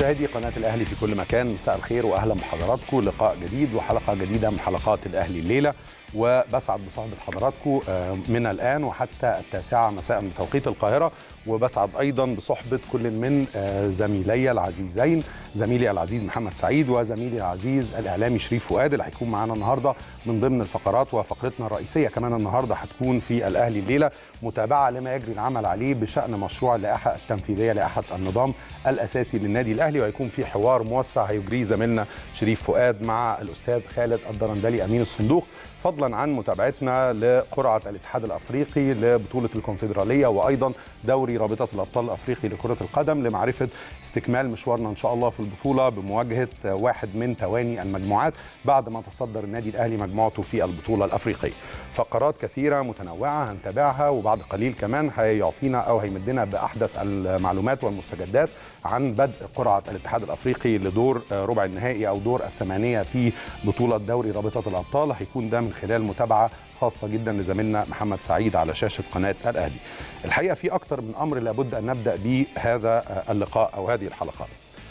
مشاهدي قناة الأهلي في كل مكان مساء الخير وأهلا بحضراتكم لقاء جديد وحلقة جديدة من حلقات الأهلي الليلة وبسعد بصحبة حضراتكم من الآن وحتى التاسعة مساء بتوقيت القاهرة وبسعد أيضا بصحبة كل من زميلي العزيزين زميلي العزيز محمد سعيد وزميلي العزيز الإعلامي شريف فؤاد اللي هيكون معانا النهاردة من ضمن الفقرات وفقرتنا الرئيسية كمان النهاردة هتكون في الأهلي الليلة متابعة لما يجري العمل عليه بشأن مشروع اللائحة التنفيذية لائحة النظام الأساسي للنادي الأهلي وهيكون في حوار موسع هيجريه زميلنا شريف فؤاد مع الأستاذ خالد الدرندلي أمين الصندوق فضلا عن متابعتنا لقرعه الاتحاد الافريقي لبطوله الكونفدراليه وايضا دوري رابطه الابطال الافريقي لكره القدم لمعرفه استكمال مشوارنا ان شاء الله في البطوله بمواجهه واحد من تواني المجموعات بعد ما تصدر النادي الاهلي مجموعته في البطوله الافريقيه. فقرات كثيره متنوعه هنتابعها وبعد قليل كمان هيعطينا او هيمدنا باحدث المعلومات والمستجدات عن بدء قرعه الاتحاد الافريقي لدور ربع النهائي او دور الثمانيه في بطوله دوري رابطه الابطال هيكون ده من خلال متابعه خاصه جدا لزميلنا محمد سعيد على شاشه قناه الاهلي. الحقيقه في اكثر من امر لابد ان نبدا به هذا اللقاء او هذه الحلقات.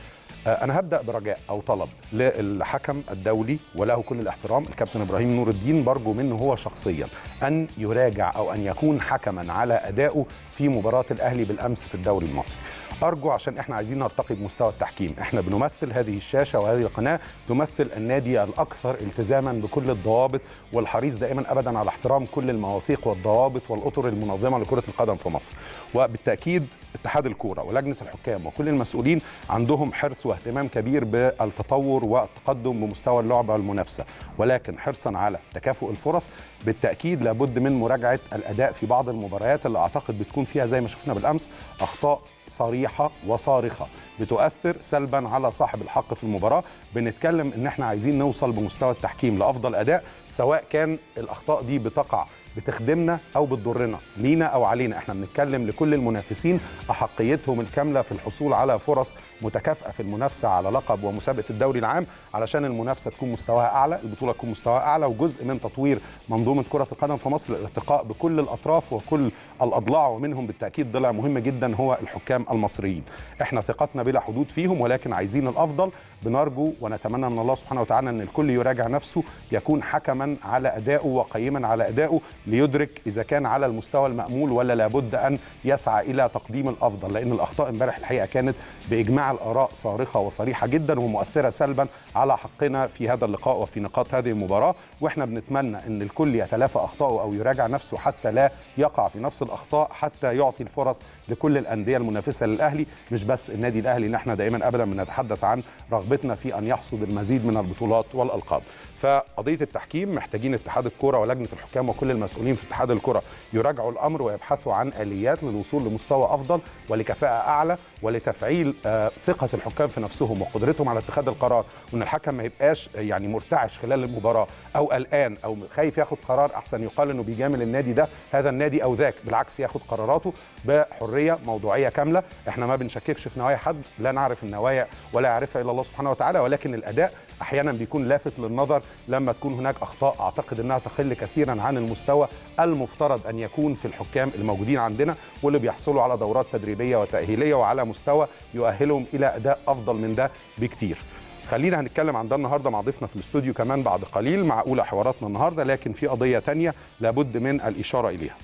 انا هبدا برجاء او طلب للحكم الدولي وله كل الاحترام الكابتن ابراهيم نور الدين برجو منه هو شخصيا ان يراجع او ان يكون حكما على ادائه في مباراه الاهلي بالامس في الدوري المصري ارجو عشان احنا عايزين نرتقي بمستوى التحكيم احنا بنمثل هذه الشاشه وهذه القناه تمثل النادي الاكثر التزاما بكل الضوابط والحريص دائما ابدا على احترام كل المواثيق والضوابط والاطر المنظمه لكره القدم في مصر وبالتاكيد اتحاد الكوره ولجنه الحكام وكل المسؤولين عندهم حرص واهتمام كبير بالتطور والتقدم بمستوى اللعبه والمنافسه ولكن حرصا على تكافؤ الفرص بالتاكيد لابد من مراجعه الاداء في بعض المباريات اللي اعتقد بتكون فيها زي ما شفنا بالامس اخطاء صريحة وصارخة بتؤثر سلبا على صاحب الحق في المباراة بنتكلم ان احنا عايزين نوصل بمستوى التحكيم لأفضل أداء سواء كان الأخطاء دي بتقع بتخدمنا او بتضرنا لينا او علينا احنا بنتكلم لكل المنافسين احقيتهم الكامله في الحصول على فرص متكافئه في المنافسه على لقب ومسابقه الدوري العام علشان المنافسه تكون مستواها اعلى البطوله تكون مستواها اعلى وجزء من تطوير منظومه كره القدم في مصر الارتقاء بكل الاطراف وكل الاضلاع ومنهم بالتاكيد ضلع مهم جدا هو الحكام المصريين احنا ثقتنا بلا حدود فيهم ولكن عايزين الافضل بنرجو ونتمنى من الله سبحانه وتعالى ان الكل يراجع نفسه يكون حكما على ادائه وقيما على ادائه ليدرك اذا كان على المستوى المامول ولا لابد ان يسعى الى تقديم الافضل لان الاخطاء امبارح الحقيقه كانت باجماع الاراء صارخه وصريحه جدا ومؤثره سلبا على حقنا في هذا اللقاء وفي نقاط هذه المباراه واحنا بنتمنى ان الكل يتلافى اخطائه او يراجع نفسه حتى لا يقع في نفس الاخطاء حتى يعطي الفرص لكل الانديه المنافسه للاهلي مش بس النادي الاهلي اللي احنا دائما ابدا بنتحدث عن رغبتنا في ان يحصد المزيد من البطولات والالقاب فقضيه التحكيم محتاجين اتحاد الكره ولجنه الحكام وكل المسؤولين في اتحاد الكره يراجعوا الامر ويبحثوا عن اليات للوصول لمستوى افضل ولكفاءه اعلى ولتفعيل ثقه الحكام في نفسهم وقدرتهم على اتخاذ القرار وان الحكم ما يبقاش يعني مرتعش خلال المباراه او قلقان او خايف ياخد قرار احسن يقال انه بيجامل النادي ده هذا النادي او ذاك بالعكس ياخد قراراته بحريه موضوعيه كامله احنا ما بنشككش في نوايا حد لا نعرف النوايا ولا يعرفها الا الله سبحانه وتعالى ولكن الاداء احيانا بيكون لافت للنظر لما تكون هناك اخطاء اعتقد انها تقل كثيرا عن المستوى المفترض ان يكون في الحكام الموجودين عندنا واللي بيحصلوا على دورات تدريبيه وتاهيليه وعلى مستوى يؤهلهم الى اداء افضل من ده بكتير خلينا هنتكلم عن ده النهارده مع ضيفنا في الاستوديو كمان بعد قليل مع اولى حواراتنا النهارده لكن في قضيه تانية لابد من الاشاره اليها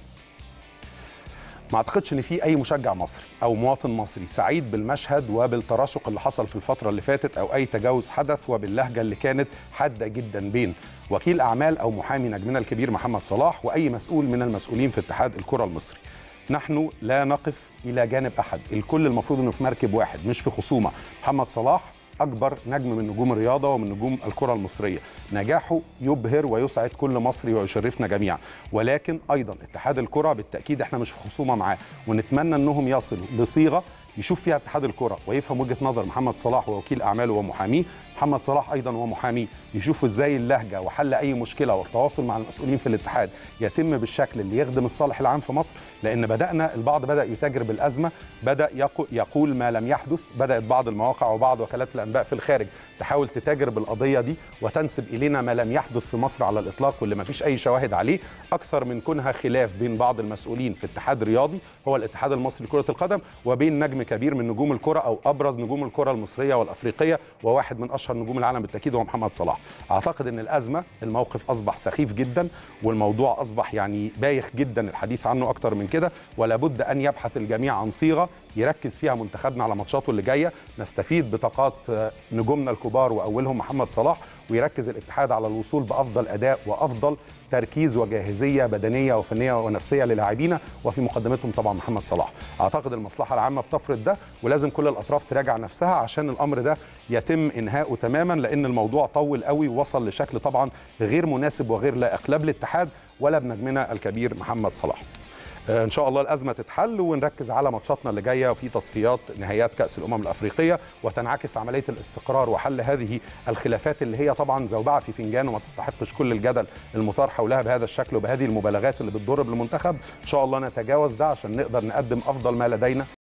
ما اعتقدش ان في اي مشجع مصري او مواطن مصري سعيد بالمشهد وبالتراشق اللي حصل في الفتره اللي فاتت او اي تجاوز حدث وباللهجه اللي كانت حاده جدا بين وكيل اعمال او محامي نجمنا الكبير محمد صلاح واي مسؤول من المسؤولين في اتحاد الكره المصري نحن لا نقف الى جانب احد الكل المفروض انه في مركب واحد مش في خصومه محمد صلاح اكبر نجم من نجوم الرياضه ومن نجوم الكره المصريه نجاحه يبهر ويسعد كل مصري ويشرفنا جميعا ولكن ايضا اتحاد الكره بالتاكيد احنا مش في خصومه معاه ونتمنى انهم يصلوا لصيغه يشوف فيها اتحاد الكره ويفهم وجهه نظر محمد صلاح ووكيل اعماله ومحاميه محمد صلاح ايضا هو محامي يشوفوا ازاي اللهجه وحل اي مشكله والتواصل مع المسؤولين في الاتحاد يتم بالشكل اللي يخدم الصالح العام في مصر لان بدانا البعض بدا يتاجر بالازمه بدا يقول ما لم يحدث بدات بعض المواقع وبعض وكالات الانباء في الخارج تحاول تتاجر بالقضيه دي وتنسب الينا ما لم يحدث في مصر على الاطلاق واللي ما فيش اي شواهد عليه اكثر من كونها خلاف بين بعض المسؤولين في اتحاد رياضي هو الاتحاد المصري لكره القدم وبين نجم كبير من نجوم الكره او ابرز نجوم الكره المصريه والافريقيه وواحد من اشهر نجوم العالم بالتاكيد هو محمد صلاح اعتقد ان الازمه الموقف اصبح سخيف جدا والموضوع اصبح يعني بايخ جدا الحديث عنه اكتر من كده ولا بد ان يبحث الجميع عن صيغه يركز فيها منتخبنا على ماتشاته اللي جايه نستفيد بطاقات نجومنا الكبار واولهم محمد صلاح ويركز الاتحاد على الوصول بافضل اداء وافضل تركيز وجاهزيه بدنيه وفنيه ونفسيه للاعبينا وفي مقدمتهم طبعا محمد صلاح اعتقد المصلحه العامه بتفرض ده ولازم كل الاطراف تراجع نفسها عشان الامر ده يتم انهاؤه تماما لان الموضوع طول قوي ووصل لشكل طبعا غير مناسب وغير لائق لا بالاتحاد ولا بنجمنا الكبير محمد صلاح ان شاء الله الازمه تتحل ونركز على ماتشاتنا اللي جايه في تصفيات نهائيات كاس الامم الافريقيه وتنعكس عمليه الاستقرار وحل هذه الخلافات اللي هي طبعا زوبعه في فنجان وما تستحقش كل الجدل المثار حولها بهذا الشكل وبهذه المبالغات اللي بتضر بالمنتخب ان شاء الله نتجاوز ده عشان نقدر نقدم افضل ما لدينا